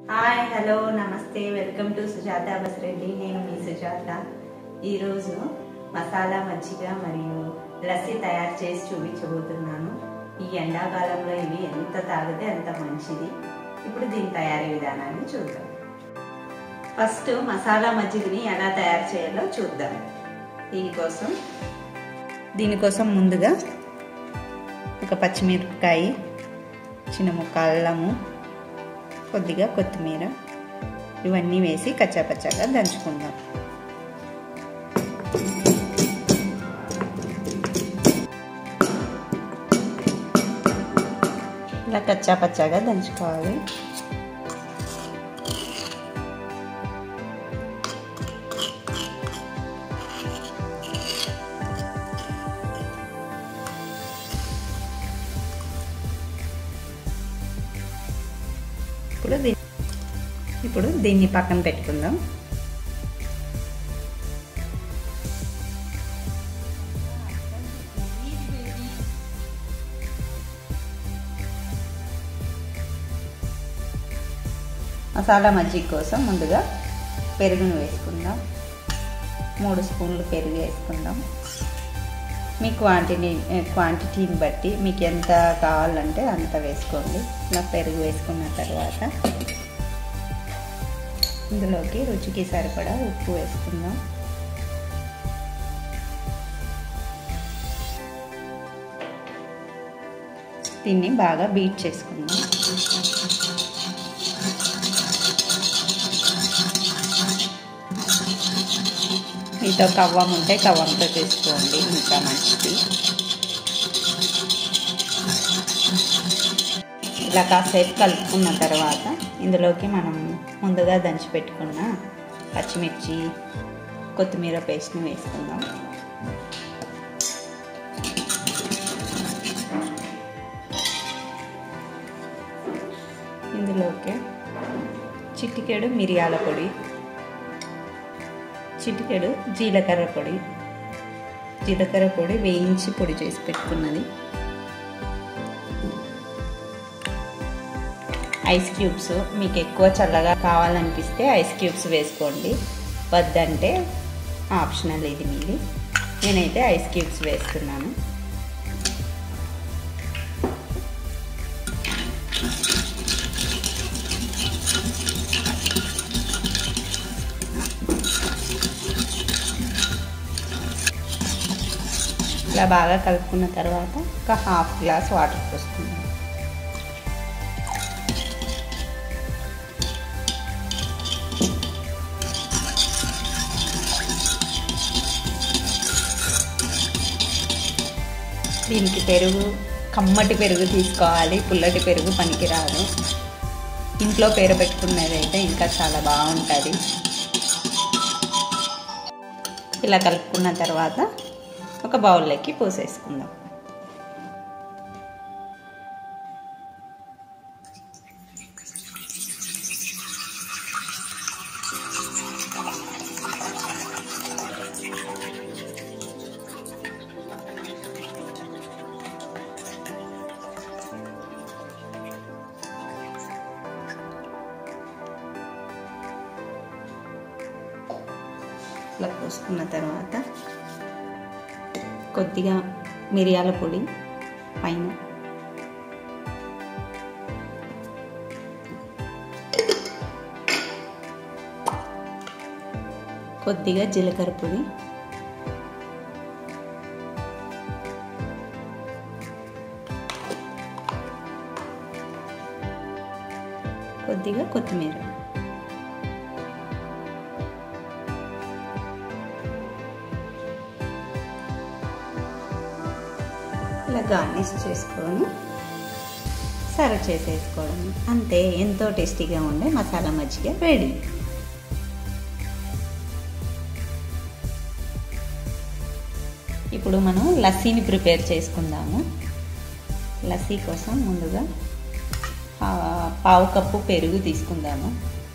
hi hello namaste welcome to Sujatha Basireddy నేను మీ సుజాత ఈరోజు మసాలా మజ్జిగ మరియు లస్సీ తయారు చేసి చూపించబోతున్నాను ఈ ఎండాకాలంలో ఇవి ఎంత తాగితే అంత మంచిది ఇప్పుడు దీని తయారీ విధానాన్ని చూద్దాం ఫస్ట్ మసాలా మజ్జిగని ఎలా తయారు చేయాలో చూద్దాం దీనికోసం దీనికోసం ముందుగా ఒక పచ్చిమిరపకాయ చిన్న ముక్క అల్లము కొద్దిగా కొత్తిమీర ఇవన్నీ వేసి కచ్చాపచ్చాగా దంచుకుందాం ఇలా కచ్చాపచ్చాగా దంచుకోవాలి ఇప్పుడు దీన్ని ఇప్పుడు దీన్ని పక్కన పెట్టుకుందాం మసాలా మజ్జిగ కోసం ముందుగా పెరుగును వేసుకుందాం మూడు స్పూన్లు పెరుగు వేసుకుందాం మీ క్వాంటిటీ క్వాంటిటీని బట్టి మీకు ఎంత కావాలంటే అంత వేసుకోండి ఇలా పెరుగు వేసుకున్న తర్వాత ఇందులోకి రుచికి సరిపడా ఉప్పు వేసుకుందాం దీన్ని బాగా బీట్ చేసుకుందాం మీతో కవ్వం ఉంటే కవ్వంతో తీసుకోండి ఇంకా మంచిది ఇలా కాసేపు కలుపుకున్న తర్వాత ఇందులోకి మనం ముందుగా దంచి పెట్టుకున్న పచ్చిమిర్చి కొత్తిమీర పేస్ట్ని వేసుకుందాం ఇందులోకి చిటికెడు మిరియాల పొడి చిటికెడు జీలకర్ర పొడి జీలకర్ర పొడి వేయించి పొడి చేసి పెట్టుకున్నది ఐస్ క్యూబ్స్ మీకు ఎక్కువ చల్లగా కావాలనిపిస్తే ఐస్ క్యూబ్స్ వేసుకోండి వద్దంటే ఆప్షనల్ ఇది మీది నేనైతే ఐస్ క్యూబ్స్ వేస్తున్నాను ఇలా బాగా కలుపుకున్న తర్వాత ఒక హాఫ్ గ్లాస్ వాటర్ పోస్తుంది దీనికి పెరుగు కమ్మటి పెరుగు తీసుకోవాలి పుల్లటి పెరుగు పనికిరాదు ఇంట్లో పేరు పెట్టుకున్నది అయితే ఇంకా చాలా బాగుంటుంది ఇలా కలుపుకున్న తర్వాత ఒక బౌల్లోకి పోసేసుకుందాం ఇలా పోసుకున్న తర్వాత కొద్దిగా మిరియాల పొడి పైన కొద్దిగా జీలకర్ర పొడి కొద్దిగా కొత్తిమీర ఇలా గార్నిష్ చేసుకొని సర్వ్ చేసేసుకోవడం అంతే ఎంతో టేస్టీగా ఉండే మసాలా మజ్జిగ రెడీ ఇప్పుడు మనం లస్సీని ప్రిపేర్ చేసుకుందాము లస్సీ కోసం ముందుగా పావు కప్పు పెరుగు తీసుకుందాము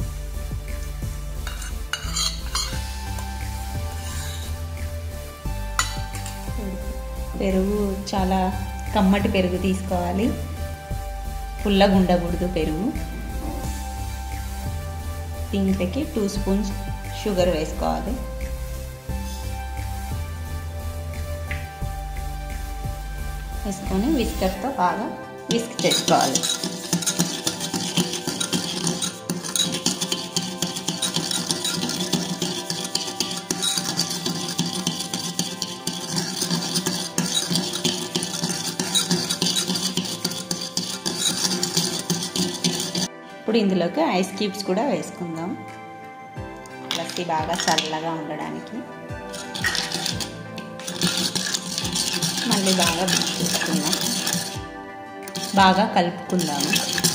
పెరుగు చాలా కమ్మటి పెరుగు తీసుకోవాలి పుల్లగా ఉండకూడదు పెరుగు దీంట్లోకి టూ స్పూన్స్ షుగర్ వేసుకోవాలి వేసుకొని విస్కర్తో బాగా విస్క్ చేసుకోవాలి ఇప్పుడు ఇందులోకి ఐస్ క్యూబ్స్ కూడా వేసుకుందాం లస్సీ బాగా చల్లగా ఉండడానికి మళ్ళీ బాగా మిక్స్ చేసుకుందాం బాగా కలుపుకుందాము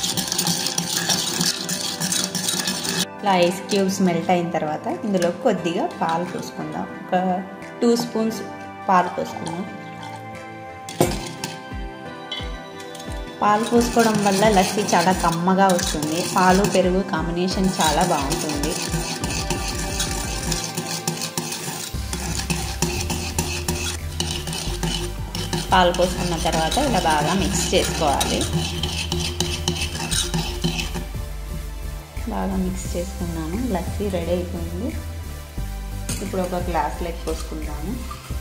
ఇలా ఐస్ క్యూబ్స్ మెల్ట్ అయిన తర్వాత ఇందులో కొద్దిగా పాలు పోసుకుందాం ఒక టూ స్పూన్స్ పాలు పోసుకుందాం పాలు పోసుకోవడం వల్ల లస్సీ చాలా కమ్మగా వస్తుంది పాలు పెరుగు కాంబినేషన్ చాలా బాగుంటుంది పాలు పోసుకున్న తర్వాత ఇలా బాగా మిక్స్ చేసుకోవాలి బాగా మిక్స్ చేసుకున్నాను లస్సీ రెడీ అయిపోయింది ఇప్పుడు ఒక గ్లాస్లోకి పోసుకుందాము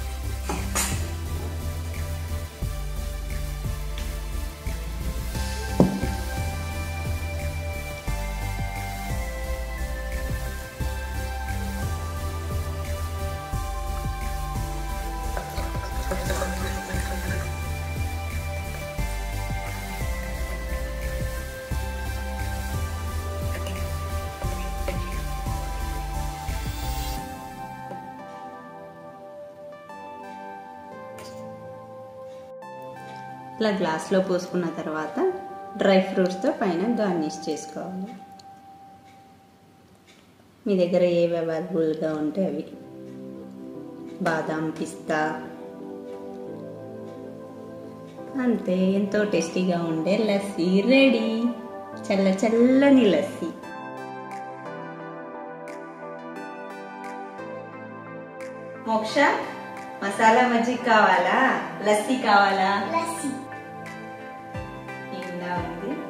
ఇలా గ్లాస్లో పోసుకున్న తర్వాత డ్రై ఫ్రూట్స్తో పైన గార్నిష్ చేసుకోవాలి మీ దగ్గర ఏవి అవైలబుల్గా ఉంటే అవి బాదాం పిస్తా అంతే ఎంతో టేస్టీగా ఉండే లస్సీ రెడీ చల్ల చల్లని లస్సీ మోక్ష మసాలా మజ్జిగ కావాలా లస్సీ కావాలా లస్సీ ఇలా ఉంది